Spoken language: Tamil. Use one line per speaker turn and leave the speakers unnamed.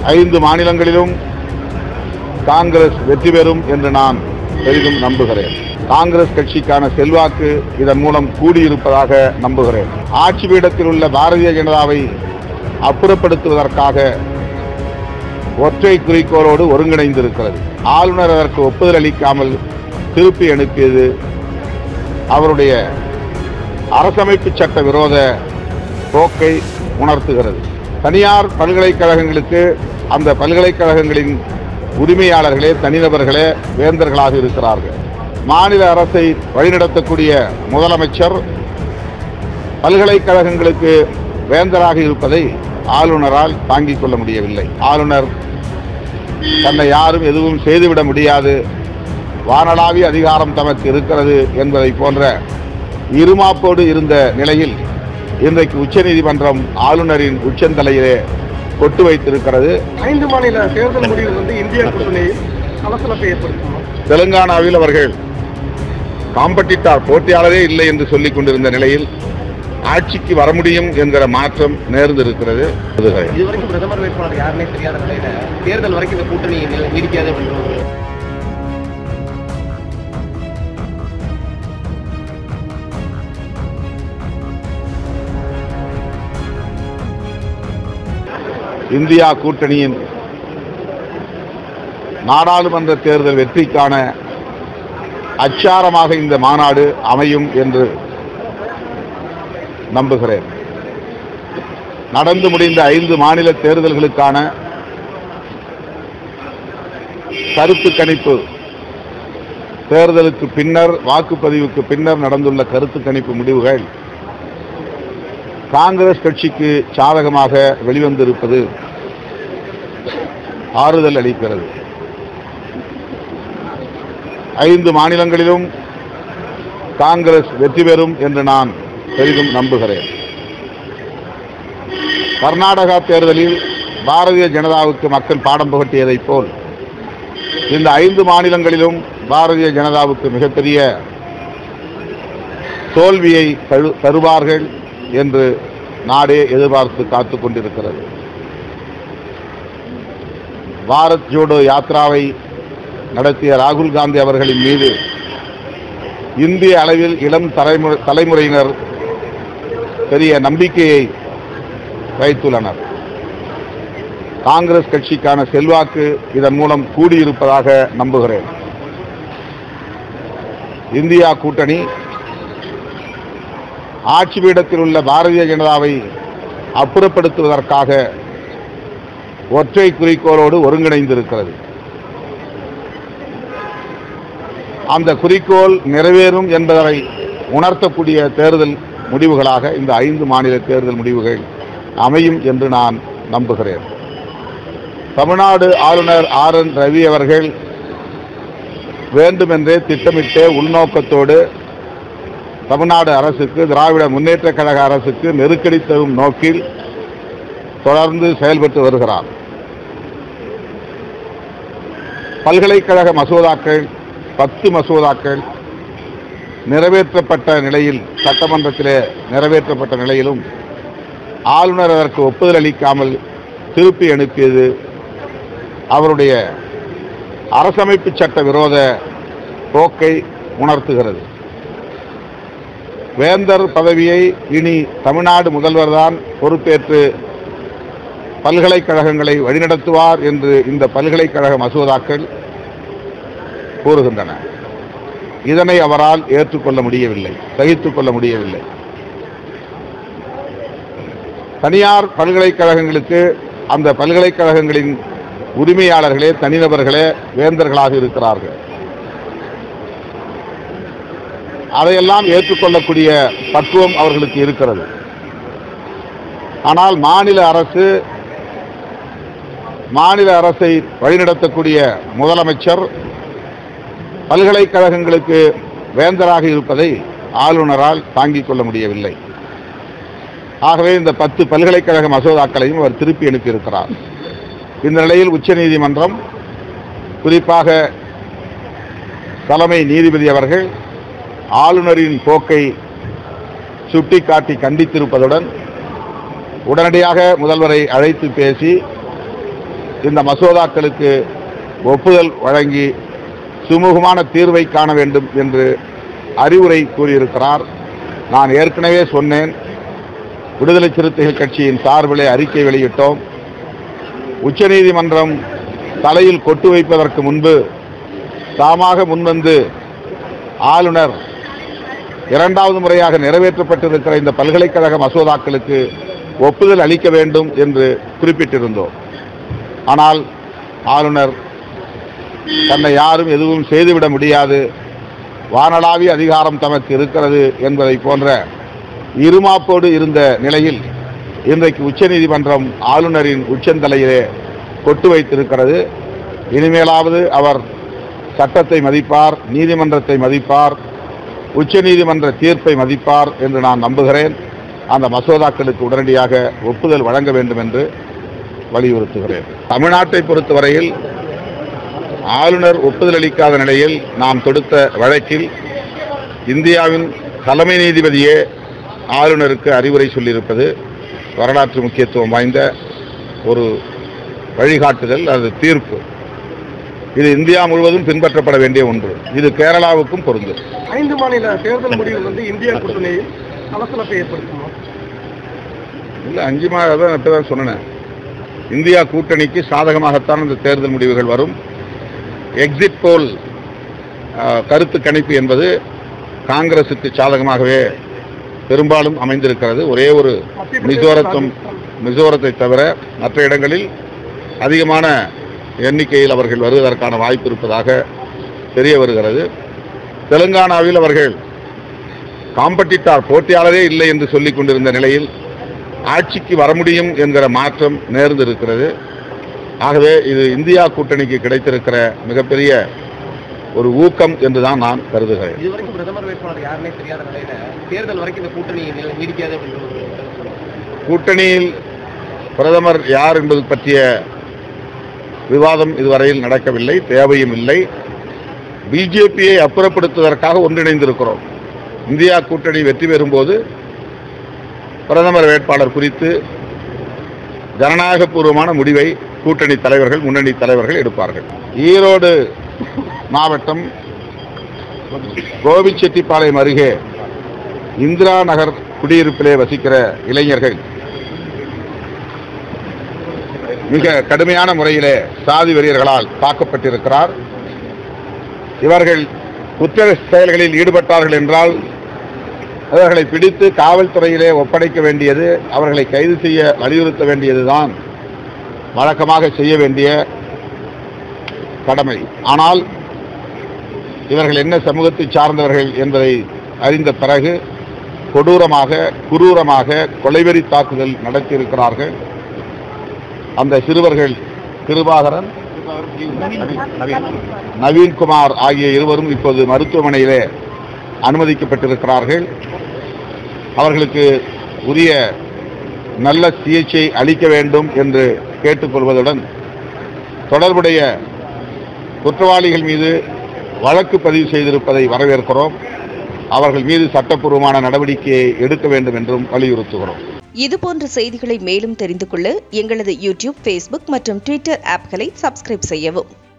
ஐந்து மாநிலங்களிலும் காங்கிரஸ் வெற்றி பெறும் என்று நான் பெரிதும் நம்புகிறேன் காங்கிரஸ் கட்சிக்கான செல்வாக்கு இதன் மூலம் கூடியிருப்பதாக நம்புகிறேன் ஆட்சி பீடத்தில் உள்ள பாரதிய ஜனதாவை அப்புறப்படுத்துவதற்காக ஒற்றை குறிக்கோளோடு ஒருங்கிணைந்திருக்கிறது ஆளுநர் அதற்கு ஒப்புதல் அளிக்காமல் திருப்பி அனுப்பியது அவருடைய அரசமைப்பு சட்ட விரோத போக்கை உணர்த்துகிறது தனியார் பல்கலைக்கழகங்களுக்கு அந்த பல்கலைக்கழகங்களின் உரிமையாளர்களே தனிநபர்களே வேந்தர்களாக இருக்கிறார்கள் மாநில அரசை வழிநடத்தக்கூடிய முதலமைச்சர் பல்கலைக்கழகங்களுக்கு வேந்தராக இருப்பதை ஆளுநரால் தாங்கிக் கொள்ள முடியவில்லை ஆளுநர் தன்னை யாரும் எதுவும் செய்துவிட முடியாது வானளாவிய அதிகாரம் தமக்கு இருக்கிறது என்பதை போன்ற இருமாப்போடு இருந்த நிலையில் இன்றைக்கு உச்சநீதிமன்றம் ஆளுநரின் உச்சந்தலையிலே கொட்டு வைத்திருக்கிறது
ஐந்து மாநில தேர்தல் முடிவு வந்து இந்தியா கூட்டணியில் சலசலப்பை ஏற்படுத்தும்
தெலுங்கானாவில் அவர்கள் காம்படிட்டார் போட்டியாளரே இல்லை என்று சொல்லிக் கொண்டிருந்த நிலையில் ஆட்சிக்கு வர முடியும் என்கிற மாற்றம் நேர்ந்திருக்கிறது அதுகள்.
இதுவரைக்கும் பிரதமர் வேட்பாளர் யாருன்னே தெரியாத நிலையில தேர்தல் வரைக்கும் இந்த கூட்டணி நில- நீடிக்காது அப்படின்னு
இந்தியா கூட்டணியின் நாடாளுமன்ற தேர்தல் வெற்றிக்கான அச்சாரமாக இந்த மாநாடு அமையும் என்று நம்புகிறேன் நடந்து முடிந்த ஐந்து மாநில தேர்தல்களுக்கான கருத்து கணிப்பு தேர்தலுக்கு பின்னர் வாக்குப்பதிவுக்கு பின்னர் நடந்துள்ள கருத்து கணிப்பு முடிவுகள் காங்கிரஸ் கட்சிக்கு சாதகமாக வெளிவந்திருப்பது ஆறுதல் அளிக்கிறது ஐந்து மாநிலங்களிலும் காங்கிரஸ் வெற்றி பெறும் என்று நான் பெரிதும் நம்புகிறேன் கர்நாடகா தேர்தலில் பாரதிய ஜனதாவுக்கு மக்கள் பாடம் புகட்டியதைப் போல் இந்த ஐந்து மாநிலங்களிலும் பாரதிய ஜனதாவுக்கு மிகப்பெரிய தோல்வியை தரு- தருவார்கள் என்று நாடே எதிர்பார்த்து காத்துக் கொண்டிருக்கிறது பாரத் ஜோடோ யாத்ராவை நடத்திய ராகுல் காந்தி அவர்களின் மீது இந்திய அளவில் இளம் தலைமுறை தலைமுறையினர் பெரிய நம்பிக்கையை வைத்துள்ளனர் காங்கிரஸ் கட்சிக்கான செல்வாக்கு இதன் மூலம் கூடியிருப்பதாக நம்புகிறேன் இந்தியா கூட்டணி ஆட்சி பீடத்தில் உள்ள பாரதிய ஜனதாவை அப்புறப்படுத்துவதற்காக ஒற்றை குறிக்கோளோடு ஒருங்கிணைந்திருக்கிறது அந்த குறிக்கோள் நிறைவேறும் என்பதை உணர்த்தக்கூடிய தேர்தல் முடிவுகளாக இந்த ஐந்து மாநில தேர்தல் முடிவுகள் அமையும் என்று நான் நம்புகிறேன் தமிழ்நாடு ஆளுநர் ஆர் என் ரவி அவர்கள் வேண்டுமென்றே திட்டமிட்டே உள்நோக்கத்தோடு தமிழ்நாடு அரசுக்கு திராவிட முன்னேற்றக் கழக அரசுக்கு நெருக்கடி தரும் நோக்கில் தொடர்ந்து செயல்பட்டு வருகிறார் பல்கலைக்கழக மசோதாக்கள் பத்து மசோதாக்கள் நிறைவேற்றப்பட்ட நிலையில் சட்டமன்றத்திலே நிறைவேற்றப்பட்ட நிலையிலும் ஆளுநர் அதற்கு ஒப்புதல் அளிக்காமல் திருப்பி அனுப்பியது அவருடைய அரசமைப்பு சட்ட விரோத போக்கை உணர்த்துகிறது வேந்தர் பதவியை இனி தமிழ்நாடு முதல்வர்தான் பொறுப்பேற்று பல்கலைக்கழகங்களை வழிநடத்துவார் என்று இந்த பல்கலைக்கழக மசோதாக்கள் கூறுகின்றன இதனை அவரால் ஏற்றுக்கொள்ள முடியவில்லை சகித்துக் கொள்ள முடியவில்லை தனியார் பல்கலைக்கழகங்களுக்கு அந்த பல்கலைக்கழகங்களின் உரிமையாளர்களே தனிநபர்களே வேந்தர்களாக இருக்கிறார்கள் அதையெல்லாம் ஏற்றுக்கொள்ளக்கூடிய பக்குவம் அவர்களுக்கு இருக்கிறது ஆனால் மாநில அரசு மாநில அரசை வழிநடத்தக்கூடிய முதலமைச்சர் பல்கலைக்கழகங்களுக்கு வேந்தராக இருப்பதை ஆளுநரால் தாங்கிக் கொள்ள முடியவில்லை ஆகவே இந்த பத்து பல்கலைக்கழக மசோதாக்களையும் அவர் திருப்பி அனுப்பியிருக்கிறார் இந்த நிலையில் உச்சநீதிமன்றம் குறிப்பாக தலைமை நீதிபதி அவர்கள் ஆளுநரின் போக்கை சுட்டிக்காட்டி கண்டித்திருப்பதுடன் உடனடியாக முதல்வரை அழைத்து பேசி இந்த மசோதாக்களுக்கு ஒப்புதல் வழங்கி சுமூகமான தீர்வை காண வேண்டும் என்று அறிவுரை கூறியிருக்கிறார் நான் ஏற்கனவே சொன்னேன் விடுதலை சிறுத்தைகள் கட்சியின் சார்பிலே அறிக்கை வெளியிட்டோம் உச்சநீதிமன்றம் தலையில் கொட்டு வைப்பதற்கு முன்பு தாமாக முன்வந்து ஆளுநர் இரண்டாவது முறையாக நிறைவேற்றப்பட்டிருக்கிற இந்த பல்கலைக்கழக மசோதாக்களுக்கு ஒப்புதல் அளிக்க வேண்டும் என்று குறிப்பிட்டிருந்தோம் ஆனால் ஆளுநர் தன்னை யாரும் எதுவும் செய்துவிட முடியாது வானளாவிய அதிகாரம் தமக்கு இருக்கிறது என்பதை போன்ற இருமாப்போடு இருந்த நிலையில் இன்றைக்கு உச்சநீதிமன்றம் ஆளுநரின் உச்சந்தலையிலே கொட்டு வைத்திருக்கிறது இனிமேலாவது அவர் சட்டத்தை மதிப்பார் நீதிமன்றத்தை மதிப்பார் உச்சநீதிமன்ற தீர்ப்பை மதிப்பார் என்று நான் நம்புகிறேன் அந்த மசோதாக்களுக்கு உடனடியாக ஒப்புதல் வழங்க வேண்டும் என்று வலியுறுத்துகிறேன் தமிழ்நாட்டை பொறுத்தவரையில் ஆளுநர் ஒப்புதல் அளிக்காத நிலையில் நாம் தொடுத்த வழக்கில் இந்தியாவின் தலைமை நீதிபதியே ஆளுநருக்கு அறிவுரை சொல்லியிருப்பது வரலாற்று முக்கியத்துவம் வாய்ந்த ஒரு வழிகாட்டுதல் அது தீர்ப்பு இது இந்தியா முழுவதும் பின்பற்றப்பட வேண்டிய ஒன்று இது கேரளாவுக்கும் பொருந்தும்
ஐந்து மாநில தேர்தல் முடிவு வந்து இந்தியா கூட்டணியில் சலசலப்பை ஏற்படுத்துமா
இல்லை அஞ்சு மாதம் தான் இப்போ தான் சொன்னேன் இந்தியா கூட்டணிக்கு சாதகமாகத்தான் இந்த தேர்தல் முடிவுகள் வரும் எக்ஸிட் போல் கருத்து கணிப்பு என்பது காங்கிரசுக்கு சாதகமாகவே பெரும்பாலும் அமைந்திருக்கிறது ஒரே ஒரு மிசோரத்தும் மிசோரத்தை தவிர மற்ற இடங்களில் அதிகமான எண்ணிக்கையில் அவர்கள் வருவதற்கான வாய்ப்பு இருப்பதாக தெரிய வருகிறது தெலுங்கானாவில் அவர்கள் காம்படிட்டார் போட்டியாளரே இல்லை என்று சொல்லிக் கொண்டிருந்த நிலையில் ஆட்சிக்கு வர முடியும் என்கிற மாற்றம் நேர்ந்திருக்கிறது ஆகவே இது இந்தியா கூட்டணிக்கு கிடைத்திருக்கிற மிகப்பெரிய ஒரு ஊக்கம் என்றுதான் நான் கருதுகிறேன்
இதுவரைக்கும் பிரதமர் வேட்பாளர் யாருன்னே தெரியாத நிலையில தேர்தல் வரைக்கும் இந்த கூட்டணி நில- நீடிக்காது அப்படின்ற ஒரு கருத்து சொன்னாங்க.
கூட்டணியில் பிரதமர் யார் என்பது பற்றிய விவாதம் இதுவரையில் நடக்கவில்லை தேவையும் இல்லை பிஜேபியை அப்புறப்படுத்துவதற்காக ஒன்றிணைந்திருக்கிறோம் இந்தியா கூட்டணி வெற்றி பெறும்போது பிரதமர் வேட்பாளர் குறித்து ஜனநாயகபூர்வமான முடிவை கூட்டணி தலைவர்கள் முன்னணி தலைவர்கள் எடுப்பார்கள் ஈரோடு மாவட்டம் கோபிச்செட்டிப்பாளையம் அருகே இந்திரா நகர் குடியிருப்பிலே வசிக்கிற இளைஞர்கள் மிக கடுமையான முறையிலே சாதி வெறியர்களால் தாக்கப்பட்டிருக்கிறார் இவர்கள் குற்ற செயல்களில் ஈடுபட்டார்கள் என்றால் அவர்களை பிடித்து காவல்துறையிலே ஒப்படைக்க வேண்டியது அவர்களை கைது செய்ய வலியுறுத்த வேண்டியதுதான் வழக்கமாக செய்ய வேண்டிய கடமை ஆனால் இவர்கள் என்ன சமூகத்தை சார்ந்தவர்கள் என்பதை அறிந்த பிறகு கொடூரமாக குரூரமாக கொலைவெறி தாக்குதல் நடத்தியிருக்கிறார்கள் அந்த சிறுவர்கள் கிருபாகரன் நவீன்குமார் ஆகிய இருவரும் இப்போது மருத்துவமனையிலே அனுமதிக்கப்பட்டிருக்கிறார்கள் அவர்களுக்கு உரிய நல்ல சிகிச்சை அளிக்க வேண்டும் என்று கேட்டுக்கொள்வதுடன் தொடர்புடைய குற்றவாளிகள் மீது வழக்கு பதிவு செய்திருப்பதை வரவேற்கிறோம் அவர்கள் மீது சட்டப்பூர்வமான நடவடிக்கையை எடுக்க வேண்டும் என்றும் வலியுறுத்துகிறோம்
இதுபோன்ற செய்திகளை மேலும் தெரிந்து கொள்ள எங்களது யூடியூப் ஃபேஸ்புக் மற்றும் ட்விட்டர் ஆப்களை சப்ஸ்கிரைப் செய்யவும்